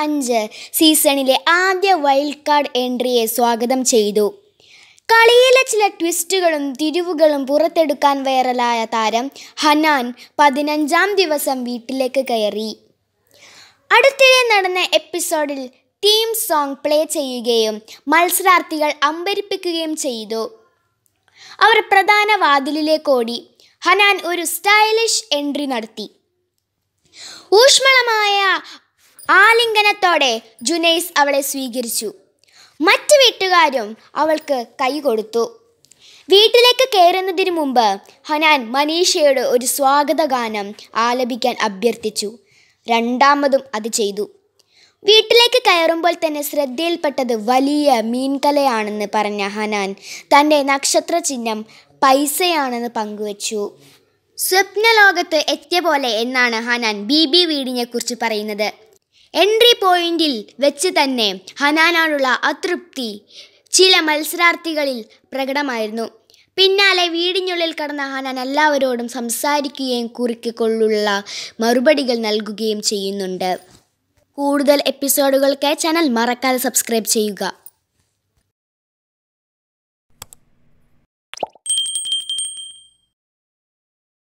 അഞ്ച് സീസണിലെ ആദ്യ വൈൽഡ് കാർഡ് എൻട്രിയെ സ്വാഗതം ചെയ്തു കളിയിലെ ചില ട്വിസ്റ്റുകളും തിരിവുകളും പുറത്തെടുക്കാൻ വൈറലായ താരം ഹനാൻ പതിനഞ്ചാം ദിവസം വീട്ടിലേക്ക് കയറി അടുത്തിടെ നടന്ന എപ്പിസോഡിൽ തീം സോങ് പ്ലേ ചെയ്യുകയും മത്സരാർത്ഥികൾ അമ്പരിപ്പിക്കുകയും ചെയ്തു അവർ പ്രധാന വാതിലിലേക്ക് ഓടി ഹനാൻ ഒരു സ്റ്റൈലിഷ് എൻട്രി നടത്തി ഊഷ്മളമായ ആലിംഗനത്തോടെ ജുനൈസ് അവളെ സ്വീകരിച്ചു മറ്റു വീട്ടുകാരും അവൾക്ക് കൈ കൊടുത്തു വീട്ടിലേക്ക് കയറുന്നതിന് മുമ്പ് ഹനാൻ മനീഷയോട് ഒരു സ്വാഗത ഗാനം ആലപിക്കാൻ അഭ്യർത്ഥിച്ചു രണ്ടാമതും അത് ചെയ്തു വീട്ടിലേക്ക് കയറുമ്പോൾ തന്നെ ശ്രദ്ധയിൽപ്പെട്ടത് വലിയ മീൻകലയാണെന്ന് പറഞ്ഞ ഹനാൻ തൻ്റെ നക്ഷത്ര ചിഹ്നം പൈസയാണെന്ന് പങ്കുവച്ചു സ്വപ്നലോകത്ത് എത്തിയ പോലെ എന്നാണ് ഹനാൻ ബി ബി വീടിനെ കുറിച്ച് പറയുന്നത് എൻട്രി പോയിന്റിൽ വെച്ച് തന്നെ ഹനാനോടുള്ള അതൃപ്തി ചില മത്സരാർത്ഥികളിൽ പ്രകടമായിരുന്നു പിന്നാലെ വീടിനുള്ളിൽ കടന്ന ഹനാൻ എല്ലാവരോടും സംസാരിക്കുകയും കുറിക്കൊള്ളുള്ള മറുപടികൾ നൽകുകയും ചെയ്യുന്നുണ്ട് കൂടുതൽ എപ്പിസോഡുകൾക്കായി ചാനൽ മറക്കാതെ സബ്സ്ക്രൈബ് ചെയ്യുക